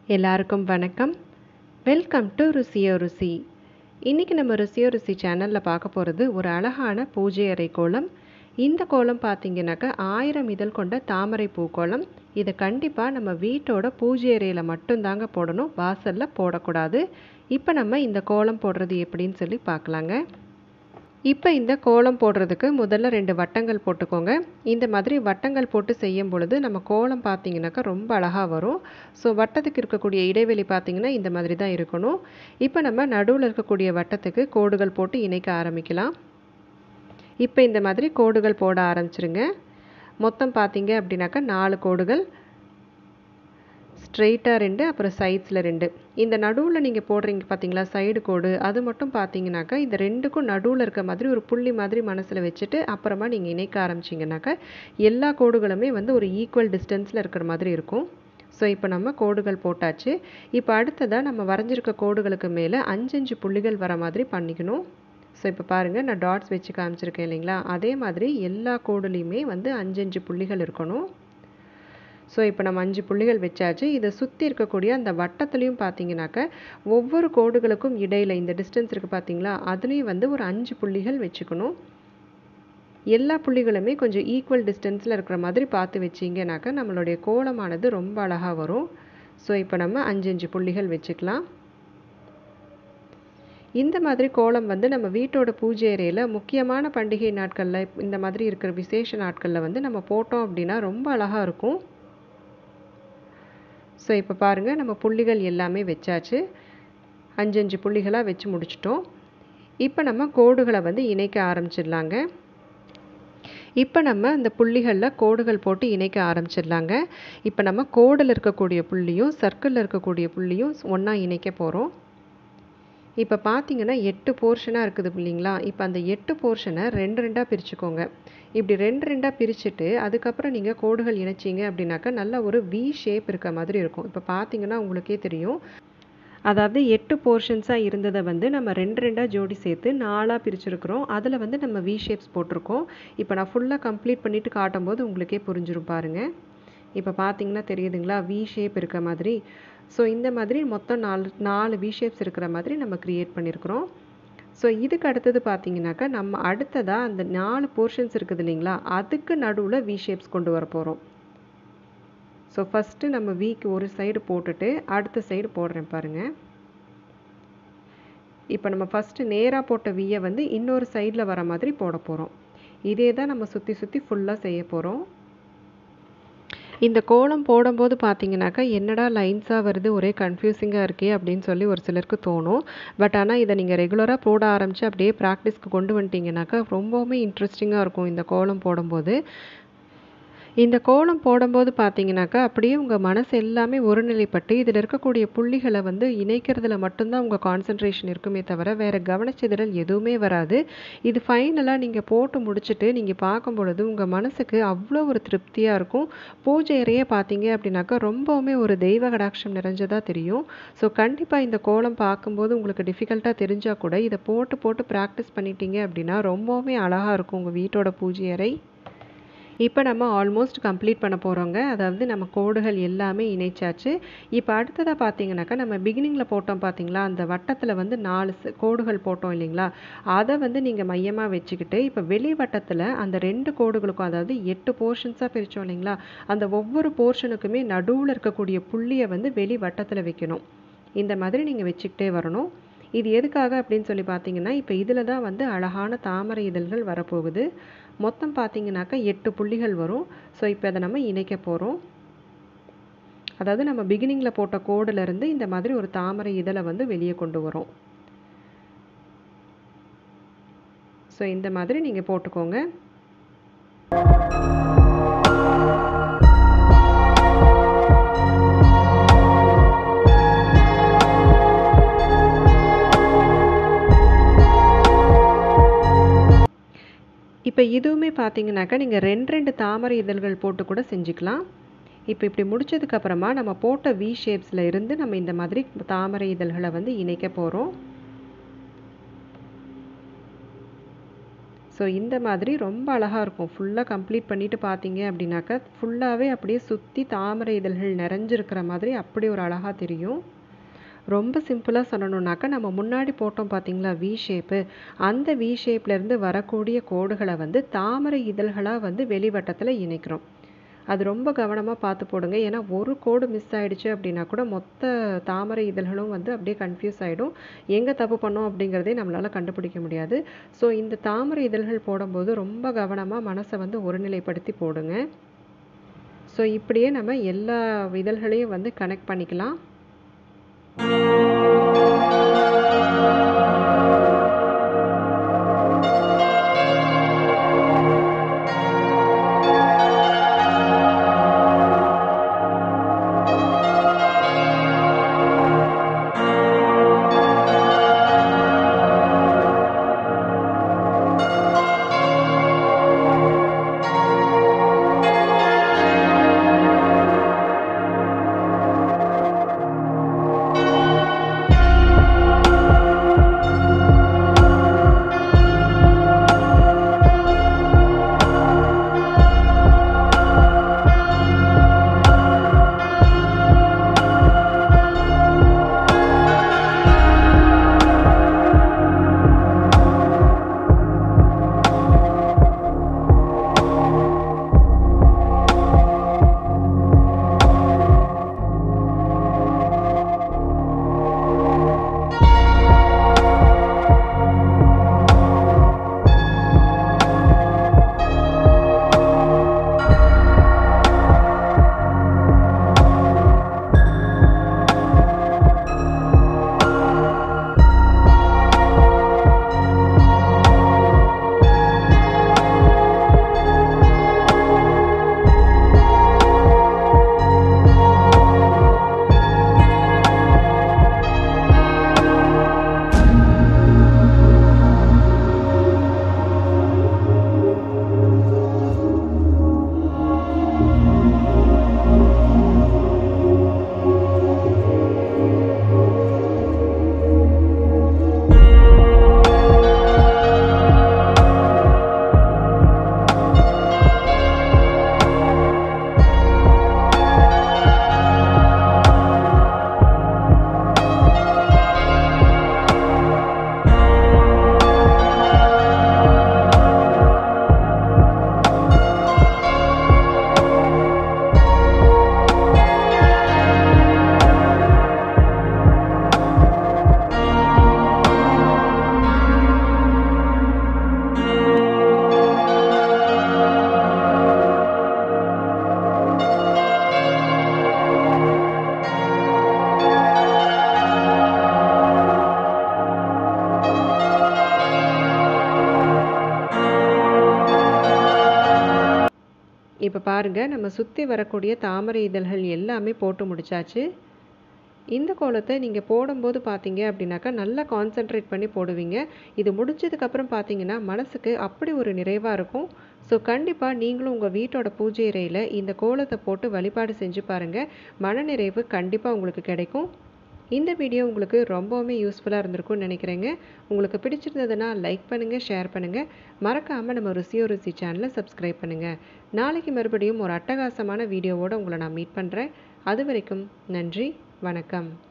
எல்லாருக்கும் வணக்கம் welcome to ருசியோ ருசி இன்றைக்கி நம்ம ருசியோ ருசி சேனலில் பார்க்க போகிறது ஒரு அழகான பூஜை அறை கோலம் இந்த கோலம் பார்த்தீங்கன்னாக்கா ஆயிரம் இதழ் கொண்ட தாமரை பூ கோலம் இதை கண்டிப்பாக நம்ம வீட்டோட பூஜை அறையில் மட்டும்தாங்க போடணும் வாசலில் போடக்கூடாது இப்போ நம்ம இந்த கோலம் போடுறது எப்படின்னு சொல்லி பார்க்கலாங்க இப்போ இந்த கோலம் போடுறதுக்கு முதல்ல ரெண்டு வட்டங்கள் போட்டுக்கோங்க இந்த மாதிரி வட்டங்கள் போட்டு செய்யும் பொழுது நம்ம கோலம் பார்த்தீங்கன்னாக்கா ரொம்ப அழகாக வரும் ஸோ வட்டத்துக்கு இருக்கக்கூடிய இடைவெளி பார்த்தீங்கன்னா இந்த மாதிரி தான் இருக்கணும் இப்போ நம்ம நடுவில் இருக்கக்கூடிய வட்டத்துக்கு கோடுகள் போட்டு இணைக்க ஆரம்பிக்கலாம் இப்போ இந்த மாதிரி கோடுகள் போட ஆரம்பிச்சிருங்க மொத்தம் பார்த்தீங்க அப்படின்னாக்கா நாலு கோடுகள் ஸ்ட்ரெயிட்டாக ரெண்டு அப்புறம் சைட்ஸில் ரெண்டு இந்த நடுவில் நீங்கள் போடுறீங்க பார்த்தீங்களா சைடு கோடு அது மட்டும் பார்த்தீங்கன்னாக்கா இந்த ரெண்டுக்கும் நடுவில் இருக்க மாதிரி ஒரு புள்ளி மாதிரி மனசில் வச்சுட்டு அப்புறமா நீங்கள் இணைக்க ஆரம்பிச்சிங்கனாக்கா எல்லா கோடுகளுமே வந்து ஒரு ஈக்குவல் டிஸ்டன்ஸில் இருக்கிற மாதிரி இருக்கும் ஸோ இப்போ நம்ம கோடுகள் போட்டாச்சு இப்போ அடுத்ததாக நம்ம வரைஞ்சிருக்க கோடுகளுக்கு மேலே அஞ்சஞ்சு புள்ளிகள் வர மாதிரி பண்ணிக்கணும் ஸோ இப்போ பாருங்கள் நான் டாட்ஸ் வச்சு காமிச்சிருக்கேன் இல்லைங்களா அதே மாதிரி எல்லா கோடுலேயுமே வந்து அஞ்சஞ்சு புள்ளிகள் இருக்கணும் ஸோ இப்போ நம்ம அஞ்சு புள்ளிகள் வச்சாச்சு இதை சுற்றி இருக்கக்கூடிய அந்த வட்டத்துலேயும் பார்த்தீங்கன்னாக்க ஒவ்வொரு கோடுகளுக்கும் இடையில் இந்த டிஸ்டன்ஸ் இருக்குது பார்த்தீங்களா அதுலேயும் வந்து ஒரு அஞ்சு புள்ளிகள் வச்சுக்கணும் எல்லா புள்ளிகளுமே கொஞ்சம் ஈக்குவல் டிஸ்டன்ஸில் இருக்கிற மாதிரி பார்த்து வச்சிங்கனாக்கா நம்மளுடைய கோலமானது ரொம்ப அழகாக வரும் ஸோ இப்போ நம்ம அஞ்சு அஞ்சு புள்ளிகள் வச்சுக்கலாம் இந்த மாதிரி கோலம் வந்து நம்ம வீட்டோட பூஜை அறையில் முக்கியமான பண்டிகை நாட்களில் இந்த மாதிரி இருக்கிற விசேஷ நாட்களில் வந்து நம்ம போட்டோம் அப்படின்னா ரொம்ப அழகாக இருக்கும் ஸோ இப்போ பாருங்கள் நம்ம புள்ளிகள் எல்லாமே வச்சாச்சு அஞ்சஞ்சு புள்ளிகளாக வச்சு முடிச்சிட்டோம் இப்போ நம்ம கோடுகளை வந்து இணைக்க ஆரம்பிச்சிடலாங்க இப்போ நம்ம இந்த புள்ளிகளில் கோடுகள் போட்டு இணைக்க ஆரம்பிச்சிடலாங்க இப்போ நம்ம கோடில் இருக்கக்கூடிய புள்ளியும் சர்க்கிளில் இருக்கக்கூடிய புள்ளியும் ஒன்றா இணைக்க போகிறோம் இப்போ பார்த்தீங்கன்னா எட்டு போர்ஷனாக இருக்குது இல்லைங்களா இப்போ அந்த எட்டு போர்ஷனை ரெண்டு ரெண்டாக பிரிச்சுக்கோங்க இப்படி ரெண்டு ரெண்டாக பிரிச்சுட்டு அதுக்கப்புறம் நீங்கள் கோடுகள் இணைச்சிங்க அப்படின்னாக்கா நல்ல ஒரு வி ஷேப் இருக்க மாதிரி இருக்கும் இப்போ பார்த்தீங்கன்னா உங்களுக்கே தெரியும் அதாவது எட்டு போர்ஷன்ஸாக இருந்ததை வந்து நம்ம ரெண்டு ரெண்டாக ஜோடி சேர்த்து நாலாக பிரிச்சிருக்கிறோம் அதில் வந்து நம்ம வி ஷேப்ஸ் போட்டிருக்கோம் இப்போ நான் ஃபுல்லாக கம்ப்ளீட் பண்ணிவிட்டு காட்டும்போது உங்களுக்கே புரிஞ்சிரும் பாருங்கள் இப்போ பார்த்தீங்கன்னா தெரியுதுங்களா வி ஷேப் இருக்க மாதிரி ஸோ இந்த மாதிரி மொத்தம் நாலு நாலு வி ஷேப்ஸ் இருக்கிற மாதிரி நம்ம க்ரியேட் பண்ணியிருக்கிறோம் ஸோ இதுக்கு அடுத்தது பார்த்தீங்கன்னாக்கா நம்ம அடுத்ததாக அந்த நாலு போர்ஷன்ஸ் இருக்குது இல்லைங்களா அதுக்கு நடுவில் வி ஷேப்ஸ் கொண்டு வர போகிறோம் ஸோ ஃபஸ்ட்டு நம்ம வீக்கு ஒரு சைடு போட்டுட்டு அடுத்த சைடு போடுறேன் பாருங்கள் இப்போ நம்ம ஃபஸ்ட்டு நேராக போட்ட வியை வந்து இன்னொரு சைடில் வர மாதிரி போட போகிறோம் இதே தான் நம்ம சுற்றி சுற்றி ஃபுல்லாக செய்ய போகிறோம் இந்த கோலம் போடும்போது பார்த்தீங்கன்னாக்கா என்னடா லைன்ஸாக வருது ஒரே கன்ஃபியூசிங்காக இருக்கே அப்படின்னு சொல்லி ஒரு சிலருக்கு தோணும் பட் ஆனால் இதை நீங்கள் ரெகுலராக போட ஆரம்பித்து அப்படியே ப்ராக்டிஸ்க்கு கொண்டு வந்துட்டீங்கன்னாக்கா ரொம்பவுமே இன்ட்ரெஸ்டிங்காக இருக்கும் இந்த கோலம் போடும்போது இந்த கோலம் போடும்போது பார்த்தீங்கன்னாக்கா அப்படியே உங்கள் மனசு எல்லாமே ஒருநிலைப்பட்டு இதில் இருக்கக்கூடிய புள்ளிகளை வந்து இணைக்கிறதுல மட்டும்தான் உங்கள் கான்சன்ட்ரேஷன் இருக்குமே தவிர வேறு கவனச்சிதறல் எதுவுமே வராது இது ஃபைனலாக நீங்கள் போட்டு முடிச்சுட்டு நீங்கள் பார்க்கும் பொழுது உங்கள் மனசுக்கு அவ்வளோ ஒரு திருப்தியாக இருக்கும் பூஜை அறையே பார்த்தீங்க அப்படின்னாக்கா ரொம்பவுமே ஒரு தெய்வ கடாட்சம் நிறைஞ்சதாக தெரியும் ஸோ கண்டிப்பாக இந்த கோலம் பார்க்கும்போது உங்களுக்கு டிஃபிகல்ட்டாக தெரிஞ்சால் கூட இதை போட்டு போட்டு ப்ராக்டிஸ் பண்ணிட்டீங்க அப்படின்னா ரொம்பவுமே அழகாக இருக்கும் உங்கள் வீட்டோட பூஜை அறை இப்போ நம்ம ஆல்மோஸ்ட் கம்ப்ளீட் பண்ண போகிறோங்க அதாவது நம்ம கோடுகள் எல்லாமே இணைச்சாச்சு இப்போ அடுத்ததாக பார்த்தீங்கன்னாக்கா நம்ம பிகினிங்கில் போட்டோம் பார்த்தீங்களா அந்த வட்டத்தில் வந்து நாலு கோடுகள் போட்டோம் இல்லைங்களா அதை வந்து நீங்கள் மையமாக வச்சுக்கிட்டு இப்போ வெளி வட்டத்தில் அந்த ரெண்டு கோடுகளுக்கும் அதாவது எட்டு போர்ஷன்ஸாக பிரித்தோம் இல்லைங்களா அந்த ஒவ்வொரு போர்ஷனுக்குமே நடுவில் இருக்கக்கூடிய புள்ளியை வந்து வெளி வட்டத்தில் வைக்கணும் இந்த மாதிரி நீங்கள் வச்சுக்கிட்டே வரணும் இது எதுக்காக அப்படின்னு சொல்லி பார்த்தீங்கன்னா இப்போ இதில் தான் வந்து அழகான தாமரை இதழ்கள் வரப்போகுது மொத்தம் பார்த்தீங்கன்னாக்கா எட்டு புள்ளிகள் வரும் ஸோ இப்போ அதை நம்ம இணைக்க போகிறோம் அதாவது நம்ம பிகினிங்கில் போட்ட கோடிலேருந்து இந்த மாதிரி ஒரு தாமரை இதழை வந்து வெளியே கொண்டு வரோம் ஸோ இந்த மாதிரி நீங்கள் போட்டுக்கோங்க இப்போ இதுவுமே பார்த்தீங்கன்னாக்கா நீங்கள் ரெண்டு ரெண்டு தாமரை இதழ்கள் போட்டு கூட செஞ்சுக்கலாம் இப்போ இப்படி முடிச்சதுக்கப்புறமா நம்ம போட்ட வி ஷேப்ஸில் இருந்து நம்ம இந்த மாதிரி தாமரை இதழ்களை வந்து இணைக்க போகிறோம் ஸோ ஸோ இந்த மாதிரி ரொம்ப அழகாக இருக்கும் ஃபுல்லாக கம்ப்ளீட் பண்ணிவிட்டு பார்த்தீங்க அப்படின்னாக்கா ஃபுல்லாகவே அப்படியே சுற்றி தாமரை இதழ்கள் நிறைஞ்சிருக்கிற மாதிரி அப்படி ஒரு அழகாக தெரியும் ரொம்ப சிம்பிளாக சொல்லணுன்னாக்கா நம்ம முன்னாடி போட்டோம் பார்த்தீங்களா வி ஷேப்பு அந்த வி ஷேப்லேருந்து வரக்கூடிய கோடுகளை வந்து தாமரை இதழ்களாக வந்து வெளிவட்டத்தில் இணைக்கிறோம் அது ரொம்ப கவனமாக பார்த்து போடுங்க ஏன்னா ஒரு கோடு மிஸ் ஆயிடுச்சு அப்படின்னா கூட மொத்த தாமரை இதழ்களும் வந்து அப்படியே கன்ஃபியூஸ் ஆகிடும் எங்கே தப்பு பண்ணோம் அப்படிங்கிறதே நம்மளால் கண்டுபிடிக்க முடியாது ஸோ இந்த தாமரை இதழ்கள் போடும்போது ரொம்ப கவனமாக மனசை வந்து ஒருநிலைப்படுத்தி போடுங்க ஸோ இப்படியே நம்ம எல்லா இதழ்களையும் வந்து கனெக்ட் பண்ணிக்கலாம் இப்போ பாருங்கள் நம்ம சுற்றி வரக்கூடிய தாமரை இதழ்கள் எல்லாமே போட்டு முடிச்சாச்சு இந்த கோலத்தை நீங்கள் போடும்போது பார்த்தீங்க அப்படின்னாக்கா நல்லா கான்சென்ட்ரேட் பண்ணி போடுவீங்க இது முடிச்சதுக்கப்புறம் பார்த்தீங்கன்னா மனசுக்கு அப்படி ஒரு நிறைவாக இருக்கும் ஸோ கண்டிப்பாக நீங்களும் உங்கள் வீட்டோட பூஜை அறையில் இந்த கோலத்தை போட்டு வழிபாடு செஞ்சு பாருங்கள் மனநிறைவு கண்டிப்பாக உங்களுக்கு கிடைக்கும் இந்த வீடியோ உங்களுக்கு ரொம்பவுமே யூஸ்ஃபுல்லாக இருந்திருக்கும்னு நினைக்கிறேங்க உங்களுக்கு பிடிச்சிருந்ததுன்னா லைக் பண்ணுங்கள் ஷேர் பண்ணுங்கள் மறக்காமல் நம்ம ருசியோ ருசி சேனலை சப்ஸ்கிரைப் பண்ணுங்கள் நாளைக்கு மறுபடியும் ஒரு அட்டகாசமான வீடியோவோடு உங்களை நான் மீட் பண்ணுறேன் அது வரைக்கும் நன்றி வணக்கம்